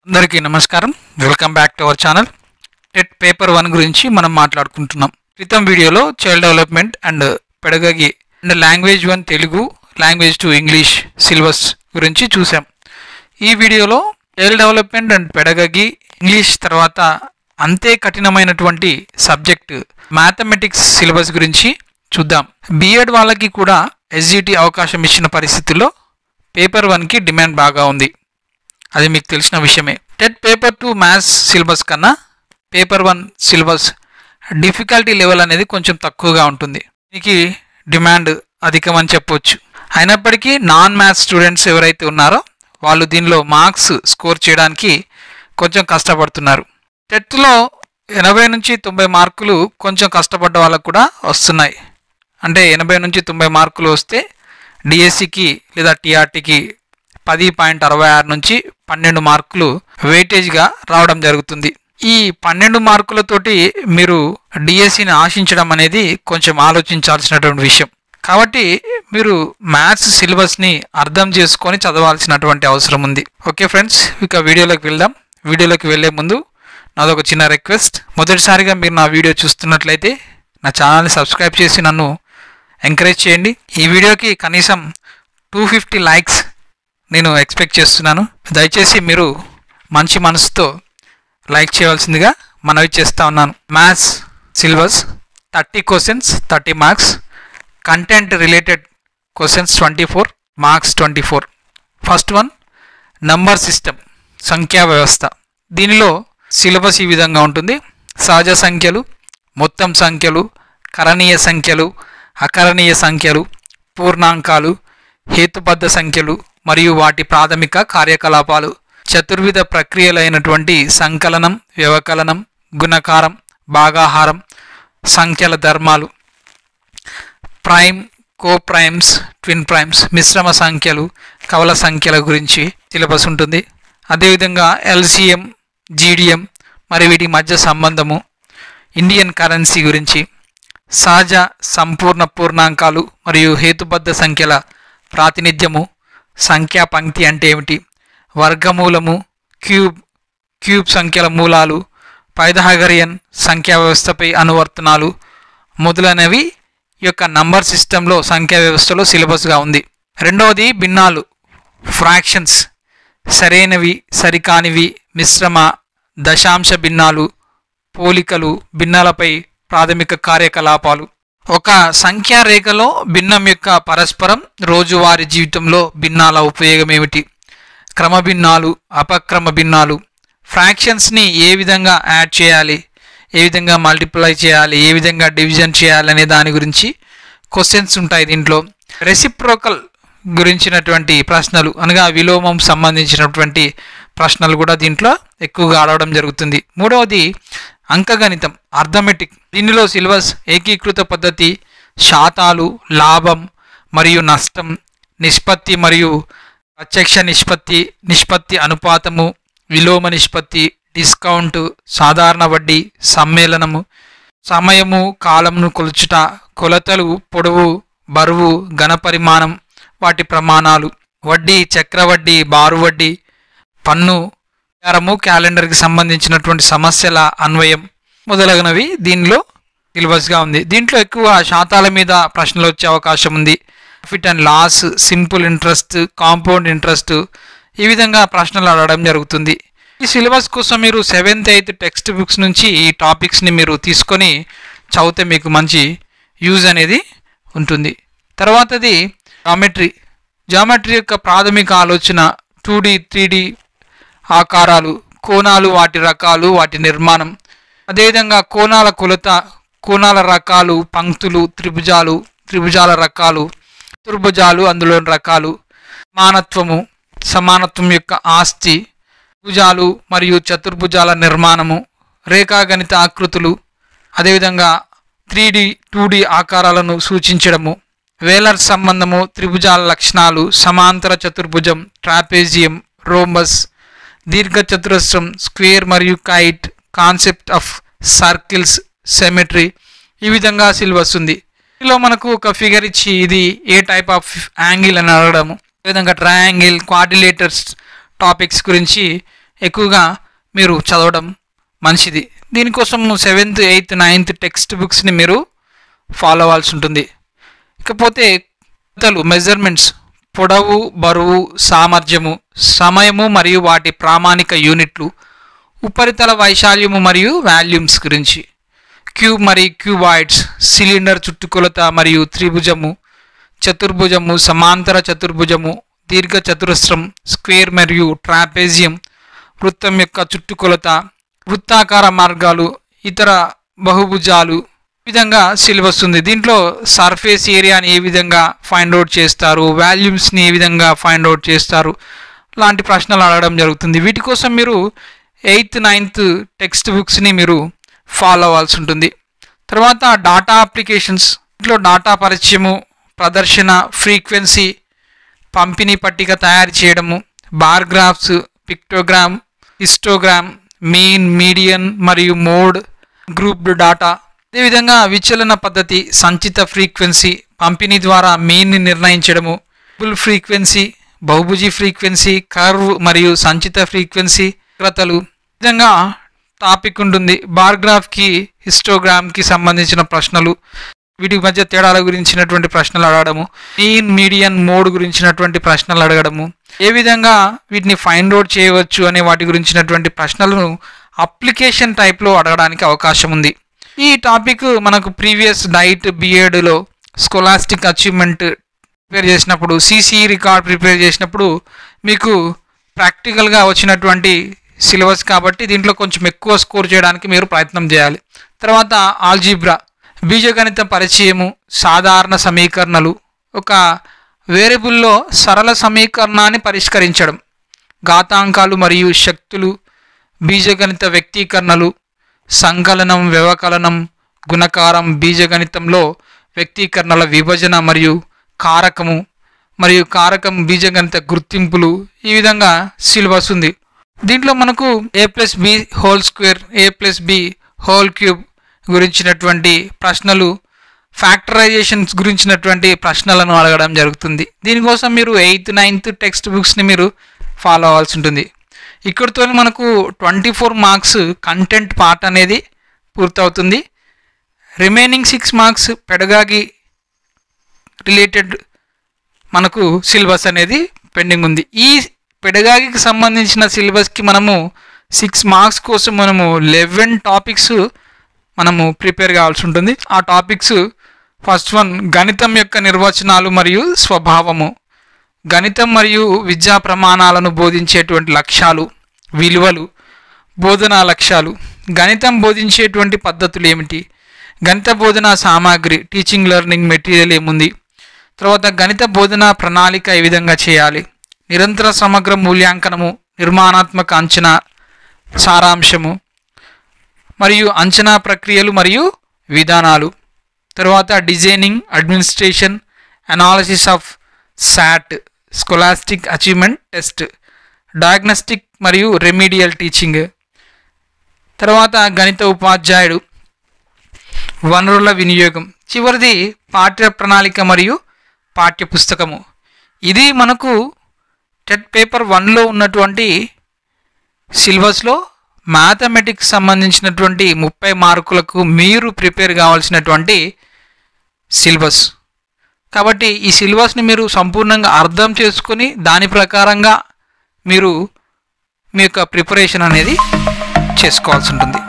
అందరికీ నమస్కారం welcome back to our channel TET paper one గురించి మనం మాట్లాడుకుంటున్నాం క్రితం వీడియోలో child development and pedagogy and language one Telugu language two English syllabus గురించి చూసాం ఈ వీడియోలో child development and pedagogy English తర్వాత అంతే కఠినమైనటువంటి సబ్జెక్ట్ మ్యాథమెటిక్స్ సిలబస్ గురించి చూద్దాం బిఎడ్ వాళ్ళకి కూడా ఎస్జిటి అవకాశం ఇచ్చిన పరిస్థితుల్లో పేపర్ వన్కి డిమాండ్ బాగా ఉంది అది మీకు తెలిసిన విషయమే TET paper two maths syllabus కన్నా paper one syllabus difficulty level అనేది కొంచెం తక్కువగా ఉంటుంది దీనికి డిమాండ్ అధికమని చెప్పొచ్చు అయినప్పటికీ నాన్ మ్యాథ్స్ స్టూడెంట్స్ ఎవరైతే ఉన్నారో వాళ్ళు దీనిలో మార్క్స్ స్కోర్ చేయడానికి కొంచెం కష్టపడుతున్నారు టెట్లో ఎనభై నుంచి తొంభై మార్కులు కొంచెం కష్టపడ్డ వాళ్ళకు కూడా వస్తున్నాయి అంటే ఎనభై నుంచి తొంభై మార్కులు వస్తే డిఎస్సికి లేదా టీఆర్టీకి పది పాయింట్ అరవై ఆరు నుంచి పన్నెండు మార్కులు వెయిటేజ్గా రావడం జరుగుతుంది ఈ పన్నెండు మార్కులతోటి మీరు డిఎస్సిని ఆశించడం అనేది కొంచెం ఆలోచించాల్సినటువంటి విషయం కాబట్టి మీరు మ్యాథ్స్ సిలబస్ని అర్థం చేసుకొని చదవాల్సినటువంటి అవసరం ఉంది ఓకే ఫ్రెండ్స్ ఇక వీడియోలోకి వెళ్దాం వీడియోలోకి వెళ్ళే ముందు నాదొక చిన్న రిక్వెస్ట్ మొదటిసారిగా మీరు నా వీడియో చూస్తున్నట్లయితే నా ఛానల్ని సబ్స్క్రైబ్ చేసి నన్ను ఎంకరేజ్ చేయండి ఈ వీడియోకి కనీసం టూ ఫిఫ్టీ లైక్స్ నేను ఎక్స్పెక్ట్ చేస్తున్నాను దయచేసి మీరు మంచి మనసుతో లైక్ చేయవలసిందిగా మనవి చేస్తా ఉన్నాను maths syllabus thirty questions thirty marks content related questions twenty four marks twenty four first one number system సంఖ్యా వ్యవస్థ దీనిలో సిలబస్ ఈ విధంగా ఉంటుంది సహజ సంఖ్యలు మొత్తం సంఖ్యలు కరణీయ సంఖ్యలు అకరణీయ సంఖ్యలు పూర్ణాంకాలు హేతుబద్ధ సంఖ్యలు మరియు వాటి ప్రాథమిక కార్యకలాపాలు చతుర్విధ ప్రక్రియలైనటువంటి సంకలనం వ్యవకలనం గుణకారం భాగాహారం సంఖ్యల ధర్మాలు prime co primes twin primes మిశ్రమ సంఖ్యలు కవల సంఖ్యల గురించి సిలబస్ ఉంటుంది అదేవిధంగా ఎల్సిఎం జీడిఎం మరి వీటి మధ్య సంబంధము ఇండియన్ కరెన్సీ గురించి సహజ సంపూర్ణ పూర్ణాంకాలు మరియు హేతుబద్ధ సంఖ్యల ప్రాతినిధ్యము సంఖ్యా పంక్తి అంటే ఏమిటి వర్గమూలము క్యూబ్ క్యూబ్ సంఖ్యల మూలాలు పైథాగరియన్ సంఖ్యా వ్యవస్థపై అనువర్తనాలు మొదలైనవి ఈ యొక్క నంబర్ సిస్టంలో సంఖ్యా వ్యవస్థలో సిలబస్గా ఉంది రెండవది భిన్నాలు ఫ్రాక్షన్స్ సరైనవి సరికానివి మిశ్రమ దశాంశ భిన్నాలు పోలికలు భిన్నాలపై ప్రాథమిక కార్యకలాపాలు ఒక సంఖ్యా రేఖలో భిన్నం యొక్క పరస్పరం రోజువారీ జీవితంలో భిన్నాల ఉపయోగం ఏమిటి క్రమ భిన్నాలు అపక్రమ భిన్నాలు ఫ్రాక్షన్స్ని ఏ విధంగా యాడ్ చేయాలి ఏ విధంగా మల్టిప్లై చేయాలి ఏ విధంగా డివిజన్ చేయాలి అనే దాని గురించి క్వశ్చన్స్ ఉంటాయి దీంట్లో రెసిప్రోకల్ గురించినటువంటి ప్రశ్నలు అనగా విలోమం సంబంధించినటువంటి ప్రశ్నలు కూడా దీంట్లో ఎక్కువగా అడగడం జరుగుతుంది మూడవది అంకగణితం అర్థమెటిక్ దీనిలో సిలబస్ ఏకీకృత పద్ధతి శాతాలు లాభం మరియు నష్టం నిష్పత్తి మరియు ప్రత్యక్ష నిష్పత్తి నిష్పత్తి అనుపాతము విలోమ నిష్పత్తి డిస్కౌంట్ సాధారణ వడ్డీ సమ్మేళనము సమయము కాలంను కొలుచుట కొలతలు పొడవు బరువు ఘనపరిమాణం వాటి ప్రమాణాలు వడ్డీ చక్రవడ్డీ బారు వడ్డీ పన్ను ప్రకారము క్యాలెండర్కి సంబంధించినటువంటి సమస్యల అన్వయం మొదలగునవి దీనిలో సిలబస్గా ఉంది దీంట్లో ఎక్కువ శాతాల మీద ప్రశ్నలు వచ్చే అవకాశం ఉంది profit and loss simple interest compound interest ఈ విధంగా ప్రశ్నలు అడగడం జరుగుతుంది ఈ సిలబస్ కోసం మీరు సెవెంత్ ఎయిత్ టెక్స్ట్ బుక్స్ నుంచి ఈ టాపిక్స్ని మీరు తీసుకొని చదివితే మీకు మంచి యూజ్ అనేది ఉంటుంది తర్వాతది జామెట్రీ జామెట్రీ యొక్క ప్రాథమిక ఆలోచన టూ డి త్రీ డి ఆకారాలు కోణాలు వాటి రకాలు వాటి నిర్మాణం అదేవిధంగా కోణాల కొలత కోణాల రకాలు పంక్తులు త్రిభుజాలు త్రిభుజాల రకాలు చతుర్భుజాలు అందులోని రకాలు సమానత్వము సమానత్వం యొక్క ఆస్తి భుజాలు మరియు చతుర్భుజాల నిర్మాణము రేఖాగణిత ఆకృతులు అదేవిధంగా త్రీ డి టూ డి ఆకారాలను సూచించడము వేలర్ సంబంధము త్రిభుజాల లక్షణాలు సమాంతర చతుర్భుజం ట్రాపేజియం రోంబస్ దీర్ఘచతురస్రం స్క్వేర్ మరియు kite concept of circles symmetry ఈ విధంగా సిలబస్ ఉంది ఇందులో మనకు ఒక ఫిగర్ ఇచ్చి ఇది ఏ టైప్ ఆఫ్ యాంగిల్ అని అడగడము విధంగా ట్రయాంగిల్ క్వాడ్రిలేటర్స్ టాపిక్స్ గురించి ఎక్కువగా మీరు చదవడం మంచిది దీనికోసం సెవెంత్ ఎయిత్ నైన్త్ టెక్స్ట్ బుక్స్ని మీరు ఫాలో అవ్వాల్సి ఉంటుంది ఇకపోతే కొలతలు మెజర్మెంట్స్ పొడవు బరువు సామర్థ్యము సమయము మరియు వాటి ప్రామాణిక యూనిట్లు ఉపరితల వైశాల్యము మరియు వాల్యూమ్స్ గురించి క్యూబ్ మరియు క్యూబాయిడ్స్ సిలిండర్ చుట్టుకొలత మరియు త్రిభుజము చతుర్భుజము సమాంతర చతుర్భుజము దీర్ఘ చతురస్రం స్క్వేర్ మరియు ట్రాపెజియం వృత్తం యొక్క చుట్టుకొలత వృత్తాకార మార్గాలు ఇతర బహుభుజాలు ఈ విధంగా సిలబస్ ఉంది దీంట్లో సర్ఫేస్ ఏరియాని ఏ విధంగా ఫైండ్ అవుట్ చేస్తారు వాల్యూమ్స్ని ఏ విధంగా ఫైండ్ అవుట్ చేస్తారు లాంటి ప్రశ్నలు అడగడం జరుగుతుంది వీటి కోసం మీరు ఎయిత్ నైన్త్ టెక్స్ట్ బుక్స్ని మీరు ఫాలో అవ్వాల్సి ఉంటుంది తర్వాత డాటా అప్లికేషన్స్ ఇంట్లో డాటా పరిచయము ప్రదర్శన ఫ్రీక్వెన్సీ పంపిణీ పట్టిక తయారు చేయడము bar graphs pictogram histogram mean median మరియు మోడ్ గ్రూప్డ్ డాటా అదేవిధంగా విచలన పద్ధతి సంచిత ఫ్రీక్వెన్సీ పంపిణీ ద్వారా మీన్ని నిర్ణయించడము ఫుల్ ఫ్రీక్వెన్సీ బహుభుజి ఫ్రీక్వెన్సీ కర్వ్ మరియు సంచిత ఫ్రీక్వెన్సీ క్రతలు ఈ విధంగా టాపిక్ ఉంటుంది బార్ గ్రాఫ్కి హిస్టోగ్రామ్కి సంబంధించిన ప్రశ్నలు వీటి మధ్య తేడాల గురించినటువంటి ప్రశ్నలు అడగడము మీన్ మీడియన్ మోడ్ గురించినటువంటి ప్రశ్నలు అడగడము ఏ విధంగా వీటిని ఫైండ్ అవుట్ చేయవచ్చు అనే వాటి గురించినటువంటి ప్రశ్నలను అప్లికేషన్ టైప్లో అడగడానికి అవకాశం ఉంది ఈ టాపిక్ మనకు ప్రీవియస్ డైట్ బిఎడ్లో స్కోలాస్టిక్ అచీవ్మెంట్ ప్రిపేర్ చేసినప్పుడు సిసి రికార్డ్ ప్రిపేర్ చేసినప్పుడు మీకు ప్రాక్టికల్గా వచ్చినటువంటి సిలబస్ కాబట్టి దీంట్లో కొంచెం ఎక్కువ స్కోర్ చేయడానికి మీరు ప్రయత్నం చేయాలి తర్వాత ఆల్జీబ్రా బీజగణిత పరిచయము సాధారణ సమీకరణలు ఒక వేరియబుల్లో సరళ సమీకరణాన్ని పరిష్కరించడం ఘాతాంకాలు మరియు శక్తులు బీజగణిత వ్యక్తీకరణలు సంకలనం వ్యవకలనం గుణకారం బీజగణితంలో వ్యక్తీకరణల విభజన మరియు కారకము మరియు కారకం బీజగణిత గుర్తింపులు ఈ విధంగా సిలబస్ ఉంది దీంట్లో మనకు A plus B whole square A plus B whole cube గురించినటువంటి ప్రశ్నలు ఫ్యాక్టరైజేషన్స్ గురించినటువంటి ప్రశ్నలను అడగడం జరుగుతుంది దీనికోసం మీరు ఎయిత్ నైన్త్ టెక్స్ట్ బుక్స్ని మీరు ఫాలో అవ్వాల్సి ఉంటుంది ఇక్కడితో మనకు twenty four marks content part అనేది పూర్తవుతుంది remaining six marks pedagogy related మనకు సిలబస్ అనేది పెండింగ్ ఉంది ఈ పెడగాగికి సంబంధించిన సిలబస్కి మనము సిక్స్ మార్క్స్ కోసం మనము లెవెన్ టాపిక్స్ మనము ప్రిపేర్ కావాల్సి ఉంటుంది ఆ టాపిక్స్ ఫస్ట్ వన్ గణితం యొక్క నిర్వచనాలు మరియు స్వభావము గణితం మరియు విద్యా ప్రమాణాలను బోధించేటువంటి లక్ష్యాలు విలువలు బోధనా లక్ష్యాలు గణితం బోధించేటువంటి పద్ధతులు ఏమిటి గణిత బోధనా సామాగ్రి టీచింగ్ లెర్నింగ్ మెటీరియల్ ఏముంది తర్వాత గణిత బోధనా ప్రణాళిక ఏ విధంగా చేయాలి నిరంతర సమగ్ర మూల్యాంకనము నిర్మాణాత్మక అంచనా సారాంశము మరియు అంచనా ప్రక్రియలు మరియు విధానాలు తర్వాత designing administration analysis of SAT scholastic achievement test diagnostic మరియు రెమీడియల్ టీచింగ్ తర్వాత గణిత ఉపాధ్యాయుడు వనరుల వినియోగం చివరిది పాఠ్య ప్రణాళిక మరియు పాఠ్య పుస్తకము ఇది మనకు టెట్ పేపర్ వన్లో ఉన్నటువంటి సిలబస్లో మ్యాథమెటిక్స్ సంబంధించినటువంటి ముప్పై మార్కులకు మీరు ప్రిపేర్ కావాల్సినటువంటి సిలబస్ కాబట్టి ఈ సిలబస్ని మీరు సంపూర్ణంగా అర్థం చేసుకొని దాని ప్రకారంగా మీరు మీ యొక్క ప్రిపరేషన్ అనేది చేసుకోవాల్సి ఉంటుంది